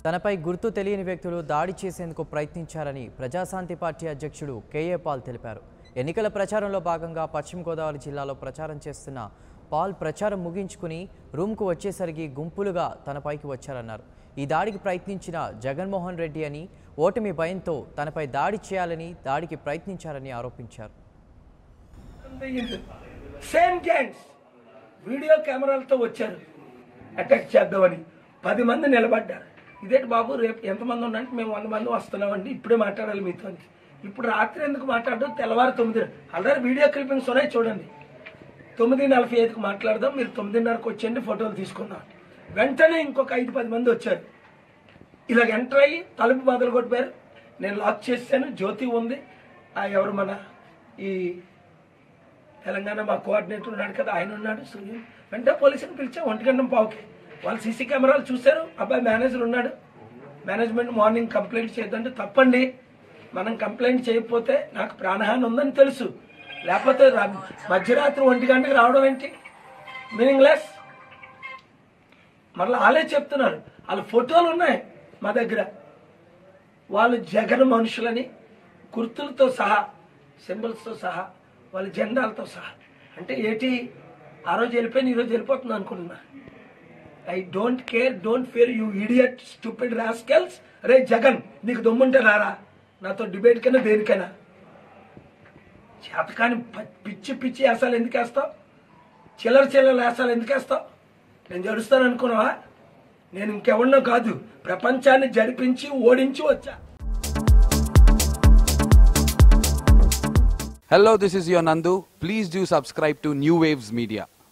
తనపై గుర్తు తెలియని వ్యక్తులు దాడి చేసేందుకు ప్రయత్నించారని ప్రజాశాంతి పార్టీ అధ్యక్షుడు కేఏ పాల్ తెలిపారు ఎన్నికల ప్రచారంలో భాగంగా పశ్చిమ గోదావరి జిల్లాలో ప్రచారం చేస్తున్న పాల్ ప్రచారం ముగించుకుని రూమ్కు వచ్చేసరికి గుంపులుగా తనపైకి వచ్చారన్నారు ఈ దాడికి ప్రయత్నించిన జగన్మోహన్ రెడ్డి అని ఓటమి భయంతో తనపై దాడి చేయాలని దాడికి ప్రయత్నించారని ఆరోపించారు సేమ్ గ్యాంగ్స్ వీడియో కెమెరాలతో వచ్చారు అటాక్ చేద్దామని పది మంది నిలబడ్డారు ఇదేంటి బాబు రేపు ఎంతమంది ఉన్నంటే మేము వంద మంది వస్తున్నామండి ఇప్పుడే మాట్లాడాలి మీతో అని. ఇప్పుడు రాత్రి ఎందుకు మాట్లాడడం తెల్లవారు తొమ్మిది ఆల్రెడీ వీడియో క్లిప్పింగ్స్ ఉన్నాయి చూడండి తొమ్మిది నలభై ఐదుకి మాట్లాడదాం మీరు తొమ్మిదిన్నరకు వచ్చేయండి ఫోటోలు తీసుకుందాం వెంటనే ఇంకొక ఐదు పది మంది వచ్చారు ఇలా ఎంటర్ అయ్యి తలుపు మొదలు కొట్టారు నేను లాక్ చేశాను జ్యోతి ఉంది ఆ ఎవరు మన ఈ తెలంగాణ మా కోఆర్డినేటర్ ఉన్నాడు కదా ఆయన ఉన్నాడు సూర్యుడు వెంటనే పోలీసుని పిలిచా ఒంటి గంట పావుకి వాళ్ళు సీసీ కెమెరాలు చూశారు అబ్బాయి మేనేజర్ ఉన్నాడు మేనేజ్మెంట్ మార్నింగ్ కంప్లైంట్ చేయొద్దంటే తప్పండి మనం కంప్లైంట్ చేయకపోతే నాకు ప్రాణహాని ఉందని తెలుసు లేకపోతే రా- మధ్యరాత్రి ఒంటి గంటకి రావడం ఏంటి మీనింగ్లెస్ మళ్ళీ వాళ్ళే చెప్తున్నారు వాళ్ళ ఫోటోలు ఉన్నాయి మా దగ్గర వాళ్ళు జగన్ మనుషులని గుర్తులతో సహా సింబల్స్తో సహా వాళ్ళ జెండాలతో సహా అంటే ఏంటి ఆ రోజు వెళ్ళిపోయిన ఈ రోజు వెళ్ళిపోతుంది అనుకుంటున్నా I don't care don't fear you idiot stupid rascals రే జగన్ నీకు దమ్ముంటే రారా నాతో డిబేట్ కైనా దేనికైనా చేతకాని ప- పిచ్చి పిచ్చి వేసాలు ఎందుకు వేస్తావు చిల్లర చిల్లర వేసాలు ఎందుకు వేస్తావు నేను జడుస్తాను అనుకున్నావా నేను ఇంకెవరినో కాదు ప్రపంచాన్ని జరిపించి ఓడించి వచ్చా Hello, this is your Nandu. Please do subscribe to New Waves Media.